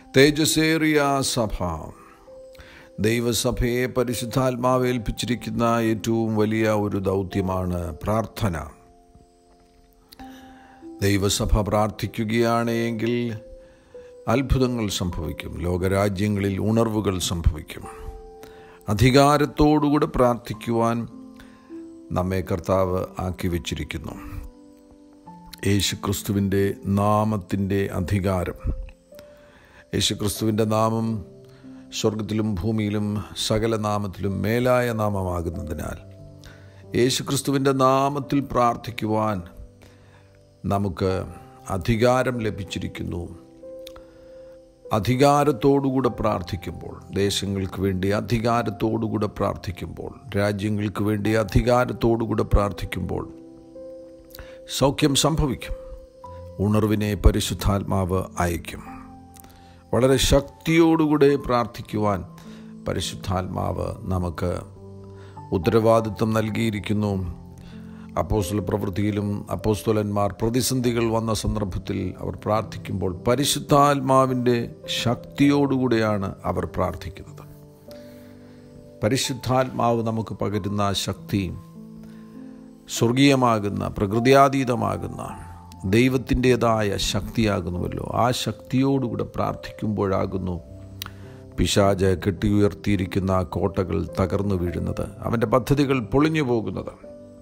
തേജസ്സേറിയ സഭ ദൈവസഭയെ പരിശുദ്ധാത്മാവേൽപ്പിച്ചിരിക്കുന്ന ഏറ്റവും വലിയ ഒരു ദൗത്യമാണ് പ്രാർത്ഥന ദൈവസഭ പ്രാർത്ഥിക്കുകയാണ് എങ്കിൽ അത്ഭുതങ്ങൾ സംഭവിക്കും ലോകരാജ്യങ്ങളിൽ ഉണർവുകൾ സംഭവിക്കും അധികാരത്തോടുകൂടെ പ്രാർത്ഥിക്കുവാൻ നമ്മെ കർത്താവ് ആക്കി വച്ചിരിക്കുന്നു യേശുക്രിസ്തുവിൻ്റെ നാമത്തിൻ്റെ അധികാരം യേശുക്രിസ്തുവിൻ്റെ നാമം സ്വർഗത്തിലും ഭൂമിയിലും സകല നാമത്തിലും മേലായ നാമമാകുന്നതിനാൽ യേശുക്രിസ്തുവിൻ്റെ നാമത്തിൽ പ്രാർത്ഥിക്കുവാൻ നമുക്ക് അധികാരം ലഭിച്ചിരിക്കുന്നു അധികാരത്തോടുകൂടെ പ്രാർത്ഥിക്കുമ്പോൾ ദേശങ്ങൾക്ക് വേണ്ടി അധികാരത്തോടുകൂടെ പ്രാർത്ഥിക്കുമ്പോൾ രാജ്യങ്ങൾക്ക് വേണ്ടി അധികാരത്തോടുകൂടെ പ്രാർത്ഥിക്കുമ്പോൾ സൗഖ്യം സംഭവിക്കും ഉണർവിനെ പരിശുദ്ധാത്മാവ് അയക്കും വളരെ ശക്തിയോടുകൂടെ പ്രാർത്ഥിക്കുവാൻ പരിശുദ്ധാത്മാവ് നമുക്ക് ഉത്തരവാദിത്വം നൽകിയിരിക്കുന്നു അപ്പോസ്തല പ്രവൃത്തിയിലും അപ്പോസ്തലന്മാർ പ്രതിസന്ധികൾ വന്ന സന്ദർഭത്തിൽ അവർ പ്രാർത്ഥിക്കുമ്പോൾ പരിശുദ്ധാത്മാവിൻ്റെ ശക്തിയോടുകൂടെയാണ് അവർ പ്രാർത്ഥിക്കുന്നത് പരിശുദ്ധാത്മാവ് നമുക്ക് പകരുന്ന ശക്തി സ്വർഗീയമാകുന്ന പ്രകൃതിയാതീതമാകുന്ന ദൈവത്തിൻ്റെതായ ശക്തിയാകുന്നുവല്ലോ ആ ശക്തിയോടുകൂടെ പ്രാർത്ഥിക്കുമ്പോഴാകുന്നു പിശാജ് കെട്ടിയുയർത്തിയിരിക്കുന്ന കോട്ടകൾ തകർന്നു വീഴുന്നത് അവൻ്റെ പദ്ധതികൾ പൊളിഞ്ഞു പോകുന്നത്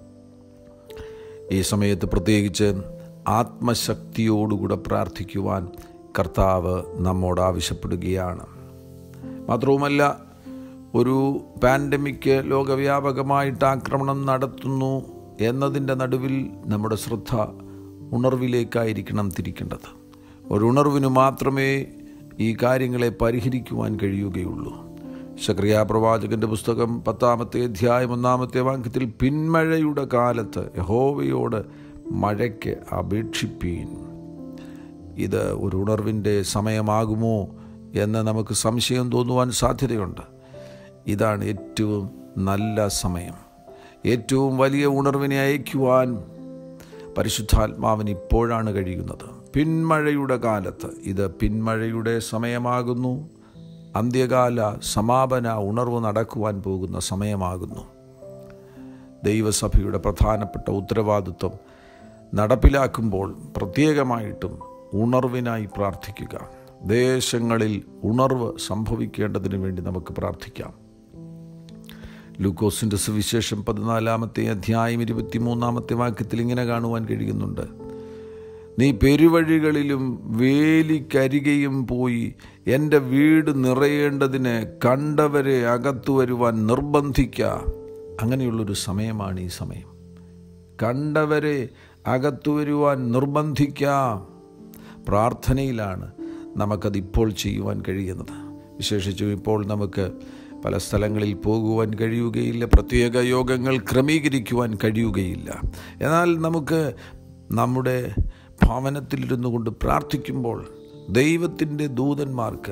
ഈ സമയത്ത് പ്രത്യേകിച്ച് ആത്മശക്തിയോടുകൂടെ പ്രാർത്ഥിക്കുവാൻ കർത്താവ് നമ്മോട് ആവശ്യപ്പെടുകയാണ് മാത്രവുമല്ല ഒരു പാൻഡമിക് ലോകവ്യാപകമായിട്ട് ആക്രമണം നടത്തുന്നു എന്നതിൻ്റെ നടുവിൽ നമ്മുടെ ശ്രദ്ധ ഉണർവിലേക്കായിരിക്കണം തിരിക്കേണ്ടത് ഒരു ഉണർവിന് മാത്രമേ ഈ കാര്യങ്ങളെ പരിഹരിക്കുവാൻ കഴിയുകയുള്ളൂ ശക്രിയ പ്രവാചകന്റെ പുസ്തകം പത്താമത്തെ അധ്യായം ഒന്നാമത്തെ വാക്യത്തിൽ പിന്മഴയുടെ കാലത്ത് യഹോവയോട് മഴയ്ക്ക് അപേക്ഷിപ്പീൻ ഇത് ഒരു ഉണർവിൻ്റെ സമയമാകുമോ എന്ന് നമുക്ക് സംശയം തോന്നുവാൻ സാധ്യതയുണ്ട് ഇതാണ് ഏറ്റവും നല്ല സമയം ഏറ്റവും വലിയ ഉണർവിനെ അയക്കുവാൻ പരിശുദ്ധാത്മാവിന് ഇപ്പോഴാണ് കഴിയുന്നത് പിന്മഴയുടെ കാലത്ത് ഇത് പിന്മഴയുടെ സമയമാകുന്നു അന്ത്യകാല സമാപന ഉണർവ് നടക്കുവാൻ പോകുന്ന സമയമാകുന്നു ദൈവസഭയുടെ പ്രധാനപ്പെട്ട ഉത്തരവാദിത്വം നടപ്പിലാക്കുമ്പോൾ പ്രത്യേകമായിട്ടും ഉണർവിനായി പ്രാർത്ഥിക്കുക ദേശങ്ങളിൽ ഉണർവ് സംഭവിക്കേണ്ടതിന് വേണ്ടി നമുക്ക് പ്രാർത്ഥിക്കാം ലൂക്കോസിൻ്റെ സുവിശേഷം പതിനാലാമത്തെ അധ്യായം ഇരുപത്തിമൂന്നാമത്തെ വാക്യത്തിൽ ഇങ്ങനെ കാണുവാൻ കഴിയുന്നുണ്ട് നീ പെരുവഴികളിലും വേലിക്കരികയും പോയി എൻ്റെ വീട് നിറയേണ്ടതിന് കണ്ടവരെ അകത്തു വരുവാൻ നിർബന്ധിക്ക അങ്ങനെയുള്ളൊരു സമയമാണ് ഈ സമയം കണ്ടവരെ അകത്തു വരുവാൻ നിർബന്ധിക്ക പ്രാർത്ഥനയിലാണ് നമുക്കത് ഇപ്പോൾ ചെയ്യുവാൻ കഴിയുന്നത് വിശേഷിച്ചും ഇപ്പോൾ നമുക്ക് പല സ്ഥലങ്ങളിൽ പോകുവാൻ കഴിയുകയില്ല പ്രത്യേക യോഗങ്ങൾ ക്രമീകരിക്കുവാൻ കഴിയുകയില്ല എന്നാൽ നമുക്ക് നമ്മുടെ ഭവനത്തിലിരുന്നു കൊണ്ട് പ്രാർത്ഥിക്കുമ്പോൾ ദൈവത്തിൻ്റെ ദൂതന്മാർക്ക്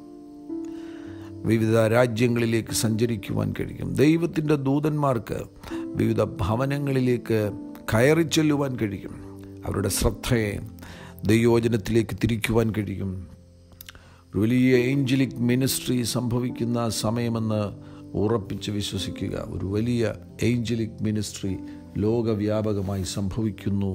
വിവിധ രാജ്യങ്ങളിലേക്ക് സഞ്ചരിക്കുവാൻ കഴിയും ദൈവത്തിൻ്റെ ദൂതന്മാർക്ക് വിവിധ ഭവനങ്ങളിലേക്ക് കയറി ചെല്ലുവാൻ കഴിയും അവരുടെ ശ്രദ്ധയെ ദൈവോചനത്തിലേക്ക് തിരിക്കുവാൻ കഴിയും ഒരു വലിയ ഏഞ്ചലിക് മിനിസ്ട്രി സംഭവിക്കുന്ന സമയമെന്ന് ഉറപ്പിച്ച് വിശ്വസിക്കുക ഒരു വലിയ ഏഞ്ചലിക് മിനിസ്ട്രി ലോകവ്യാപകമായി സംഭവിക്കുന്നു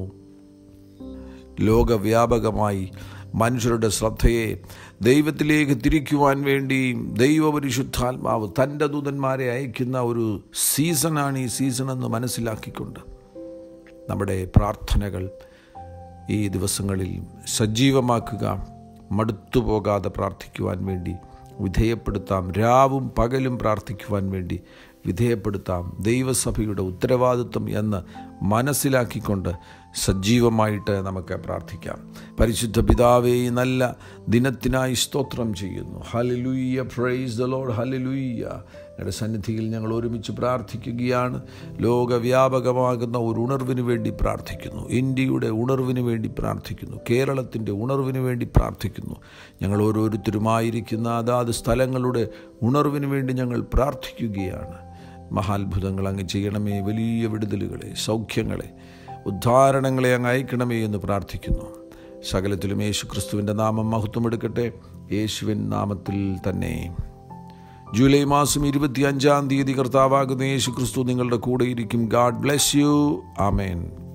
ലോകവ്യാപകമായി മനുഷ്യരുടെ ശ്രദ്ധയെ ദൈവത്തിലേക്ക് തിരിക്കുവാൻ വേണ്ടി ദൈവപരിശുദ്ധാത്മാവ് തൻ്റെ ദൂതന്മാരെ അയക്കുന്ന ഒരു സീസണാണ് ഈ സീസൺ എന്ന് മനസ്സിലാക്കിക്കൊണ്ട് നമ്മുടെ പ്രാർത്ഥനകൾ ഈ ദിവസങ്ങളിൽ സജീവമാക്കുക മടുത്തു പോകാതെ പ്രാർത്ഥിക്കുവാൻ വേണ്ടി വിധേയപ്പെടുത്താം രാവും പകലും പ്രാർത്ഥിക്കുവാൻ വേണ്ടി വിധേയപ്പെടുത്താം ദൈവസഭയുടെ ഉത്തരവാദിത്വം എന്ന് മനസ്സിലാക്കിക്കൊണ്ട് സജീവമായിട്ട് നമുക്ക് പ്രാർത്ഥിക്കാം പരിശുദ്ധ പിതാവേ ഈ നല്ല ദിനത്തിനായി സ്തോത്രം ചെയ്യുന്നു ഹലലുയ്യ പ്രൈസ് ദ ലോഡ് ഹലലുയ്യ ഞങ്ങളുടെ സന്നിധിയിൽ ഞങ്ങൾ ഒരുമിച്ച് പ്രാർത്ഥിക്കുകയാണ് ലോകവ്യാപകമാകുന്ന ഒരു ഉണർവിന് വേണ്ടി പ്രാർത്ഥിക്കുന്നു ഇന്ത്യയുടെ ഉണർവിന് വേണ്ടി പ്രാർത്ഥിക്കുന്നു കേരളത്തിൻ്റെ ഉണർവിന് വേണ്ടി പ്രാർത്ഥിക്കുന്നു ഞങ്ങൾ ഓരോരുത്തരുമായിരിക്കുന്ന അതാത് സ്ഥലങ്ങളുടെ ഉണർവിന് വേണ്ടി ഞങ്ങൾ പ്രാർത്ഥിക്കുകയാണ് മഹാത്ഭുതങ്ങൾ അങ്ങ് ചെയ്യണമേ വലിയ വിടുതലുകളെ സൗഖ്യങ്ങളെ ഉദ്ധാരണങ്ങളെ അങ്ങ് അയക്കണമേ എന്ന് പ്രാർത്ഥിക്കുന്നു സകലത്തിലും യേശു ക്രിസ്തുവിൻ്റെ നാമം മഹത്വമെടുക്കട്ടെ യേശുവിൻ നാമത്തിൽ തന്നെ ജൂലൈ മാസം ഇരുപത്തി അഞ്ചാം തീയതി കർത്താവാകുന്ന യേശു ക്രിസ്തു നിങ്ങളുടെ കൂടെ ഇരിക്കും ഗാഡ് ബ്ലെസ് യു ആമേൻ